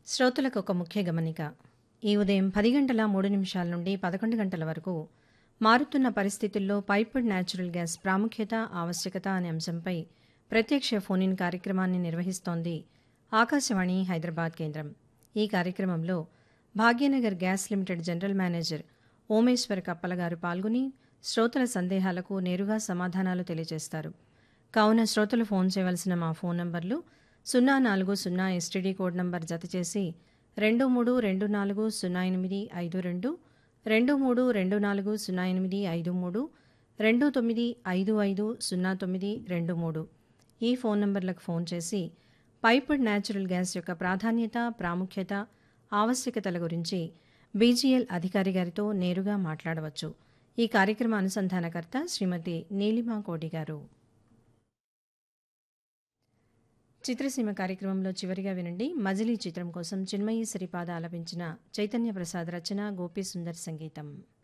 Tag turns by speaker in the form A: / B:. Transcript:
A: శ్రోతలకు ఒక ముఖ్య గమనిక ఈ ఉదయం పది గంటల మూడు నిమిషాల నుండి పదకొండు గంటల వరకు మారుతున్న పరిస్థితుల్లో పైప్డ్ న్యాచురల్ గ్యాస్ ప్రాముఖ్యత ఆవశ్యకత అనే అంశంపై ప్రత్యక్ష ఫోన్ ఇన్ కార్యక్రమాన్ని నిర్వహిస్తోంది ఆకాశవాణి హైదరాబాద్ కేంద్రం ఈ కార్యక్రమంలో Bhagyanagar gas limited general manager Omeshwar Kappala గారు పాల్గొని శ్రోతల సందేహాలకు నేరుగా సమాధానాలు తెలియజేస్తారు కావున శ్రోతలు ఫోన్ చేయవలసిన మా ఫోన్ నంబర్లు సున్నా నాలుగు సున్నా ఎస్టీడీ కోడ్ నంబర్ జతచేసి రెండు మూడు రెండు నాలుగు సున్నా ఎనిమిది ఐదు రెండు రెండు మూడు రెండు నాలుగు సున్నా ఎనిమిది ఐదు మూడు రెండు తొమ్మిది ఐదు ఐదు సున్నా తొమ్మిది రెండు మూడు ఈ ఫోన్ నంబర్లకు ఫోన్ చేసి పైప్డ్ న్యాచురల్ గ్యాస్ యొక్క ప్రాధాన్యత ప్రాముఖ్యత ఆవశ్యకతల గురించి బీజీఎల్ అధికారి గారితో నేరుగా మాట్లాడవచ్చు ఈ కార్యక్రమ అనుసంధానకర్త శ్రీమతి నీలిమా కోడి గారు చిత్రసీమ కార్యక్రమంలో చివరిగా వినండి మజిలీ చిత్రం కోసం చిన్మయి సిరిపాద ఆలపించిన చైతన్య ప్రసాద్ రచన గోపీ సుందర్ సంగీతం